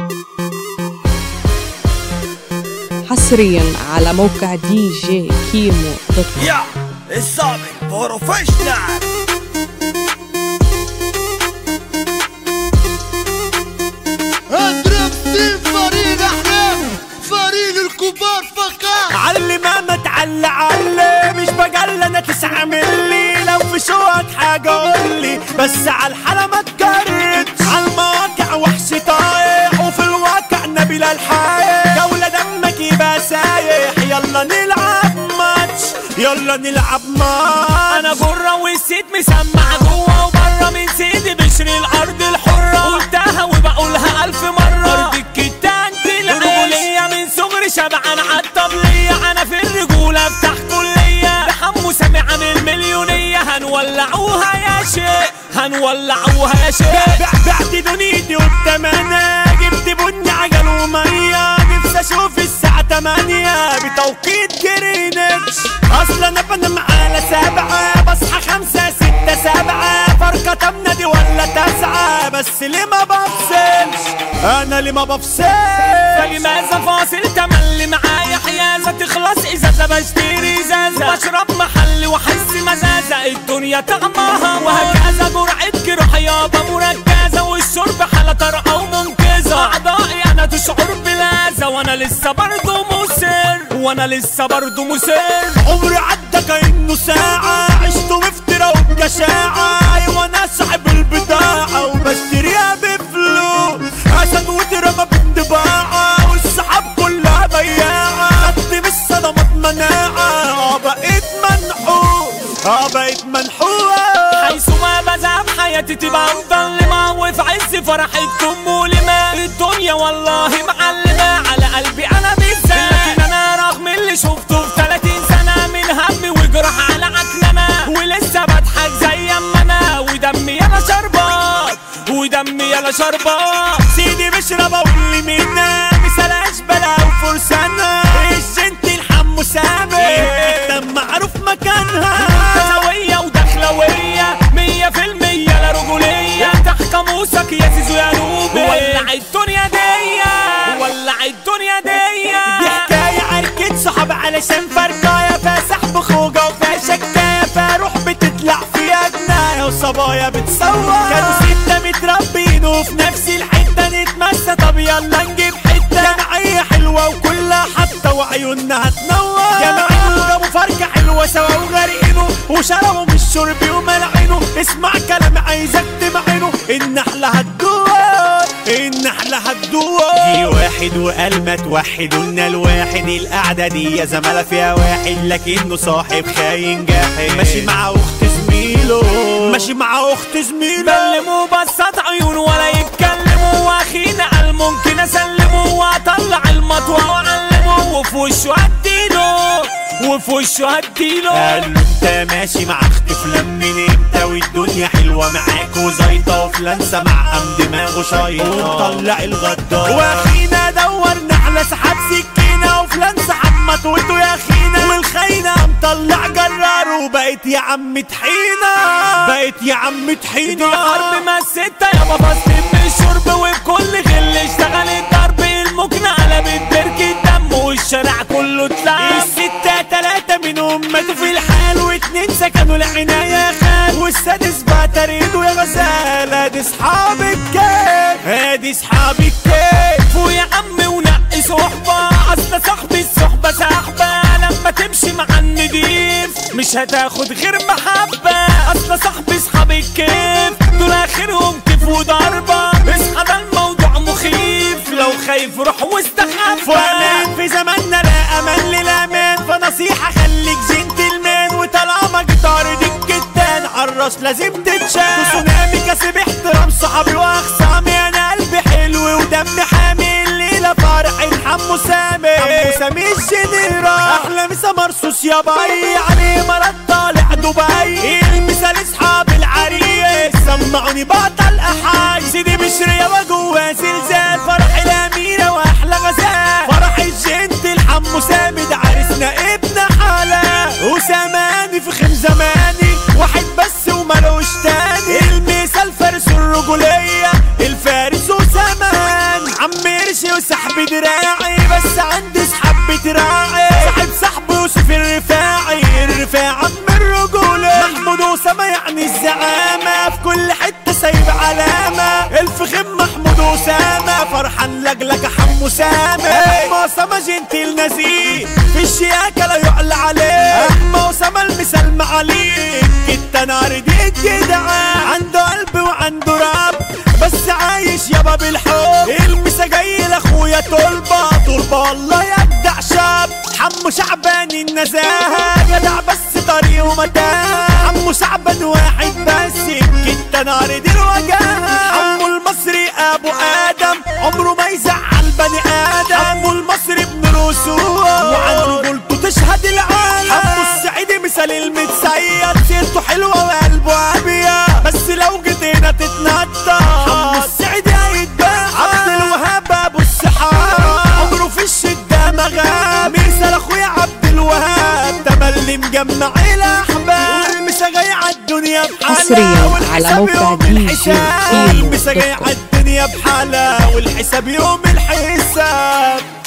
حصريا على موقع دي جي كيمو دوت كوم. يا السابق بروفيشنال اضرب سيف فريد احلام فريد الكبار فقط علي ما متعلى علي مش بقل انا تسعة ملي لو في شوك حاجة قولي بس على الحالة ما تكرتش على المواقع وحش طايح وفي الواقع نبيل الحايح دولة دمك يبقى سايح يلا نلعب ماتش يلا نلعب ماتش انا بره والسيد مسمع جوه وبره من سيدي بشري الارض الحره قلتها وبقولها الف مره ارض الكتان بالرجوليه من صغري شبعان عالطبليه انا في الرجوله افتح كليه بحمو سامع عن المليونيه هنولعوها يا شيخ هنولعوها يا شيخ بع- بعت دنيتي قدام انا جبت بني عجل وميه نفسي اشوف الساعة 8 بتوقيت جرينتش اصلا انا بنام على سبعة بصحى خمسة ستة سبعة فرقة تمنى دي ولا تسعة بس ليه ما بفصلش انا ليه ما بفصلش فلماذا فاصل تملي معايا حيازة تخلص ازازة بشتري ازازة بشرب محلي واحس مزازة الدنيا طعمها وهكذا جرعة جروح يابا مركزة والشرب حالة طارئة ومنقذة اعضائي انا تشعر بلاذة وانا لسه برضه مصر وانا لسه برضه مصر عمري عدى كأنه ساعة عشت وافترا وبجشاعة أيوة أنا صاحب البضاعة وبشتريها بفلوس أسد وترمى بالطباعة والصحاب كلها بياعة خدت بالصدمات مناعة اه بقيت منحوس اه بقيت منحوس حيث ما بذهب حياتي تبقى مظلمة وفي عز فرحي تكون مؤلمة الدنيا والله معلمة على قلبي أنا بالذات لكن أنا رغم اللي شفته في 30 سنة من هم وجرح على عكنمة ولسه بضحك زي ما أنا ودمي يلا شربات ودمي يلا شربات سيدي بشرب أقول لي منا مثلاش بلا وفرسانة الجنت الحمو سامي دم معروف مكانها سوية ودخلوية مية في المية لا رجولية تحت قاموسك يا زيزو يا نوبي ولع الدنيا دي ولع الدنيا دي دي حكاية عركة صحاب علشان فرقاية فيها سحب خوجة وفيها شكاية فيها روح بتطلع فيها جناية وصبايا بتصور كانوا ستة متربين وفي نفس الحتة نتمسى طب يلا نجيب حتة جمعية حلوة وكلها حتى وعيوننا هتنور جمعين وجابوا فرقة حلوة سوا وغارقينه وشربوا من الشرب وملعينه اسمع كلام عايزك تمعينه النحلة هتدور النحلة هتدور في واحد وقال ما توحدونا الواحد القعدة دي يا زمالة فيها واحد لكنه صاحب خاين جاحد ماشي مع اخت زميله ماشي مع اخت زميله بلموا بصات عيون ولا يتكلموا واخينا قال ممكن اسلمه واطلع المطوة واعلمه وفي وشه هديله وفي وشه هديله قال له انت ماشي مع اخت فلان من امتى والدنيا حلوه معاك وزيطه وفلان سمع قام دماغه شايطه ومطلع الغدار واخينا دورنا على سحاب سكينه وفلان سحاب مطوته يا اخينا والخاينه مطلع جرار وبقت يا عم طحينه بقت يا عم طحينه حرب ما الستة يابا بسطت من الشرب وبكل غل اشتغل الضرب المكنة قلبت بركة دم والشارع كله اتلم الستة تلاتة منهم ماتوا في الحال واتنين سكنوا العناية خال والسادس بقى تريده يا غزال ادي اصحاب الكيف ادي اصحاب الكيف ويا عم ونقي صحبة اصل صاحبي الصحبة سحبة لما تمشي مع النضيف مش هتاخد غير محبة اصل صاحبي صحاب الكيف دول اخرهم كيف وضربة اصحى ده الموضوع مخيف لو خايف روح واستخبى فامان في زماننا لا امان للامان فنصيحة خليك جنتلمان وطالما جيتار دي الكتان عالراس لازم تتشال تسونامي كسب احترام صحابي واخصامي انا قلبي حلو ودم حامي الليلة فرح الحمو سامي حمو سامي الجنرال احلى مسا مرصوص يا باي عليه مرض طالع دبي المثال اصحاب العريس سمعوني بطل احاي سيدي بشري وجوه زلزال فرح الاميرة واحلى غزال فرح الجنت الحمو سامي ده عرسنا ابن حلا وسماني في خيم زماني واحد بس وملوش تاني المثال فارس الرجولية الفارس وسمان عمي ماشي وسحب دراعي بس عندي سحب دراعي صاحب صاحبه يوسف الرفاعي الرفاعي عم الرجولة محمود أسامة يعني الزعامة في كل حتة سايب علامة الفخم محمود أسامة فرحان لجلك حمو سامة أما أسامة جنتيل نزيه في الشياكة لا يعلى عليه أما أسامة المثال معاليك انت نار دي الجدعان عنده قلب وعنده رب بس عايش يابا بالحب المسا جاي لاخويا طلبة طلبة والله يجدع شاب حمو شعبان النزاهة جدع بس طريقه متاهة حمو شعبان واحد بس انت نار دي الوجاهة حمو المصري ابو ادم عمره ما يزعل بني ادم حمو المصري ابن رسول وعن رجولته تشهد العالم حمو السعيدي مثال المتسيد سيرته حلوة وقلبه ابيض بس لو جيتينا تتنطط حمو السعيدي هيتباع عبد الوهاب ابو السحاب عمره في الشدة مغاب مثال اخويا عبد الوهاب تملي مجمع الاحباب والمسا جاي عالدنيا بحالها حصرياً على والحساب موقع يوم دي جي الحساب كيمو والمسا جاي دوت كوم. عالدنيا بحالها والحساب يوم الحساب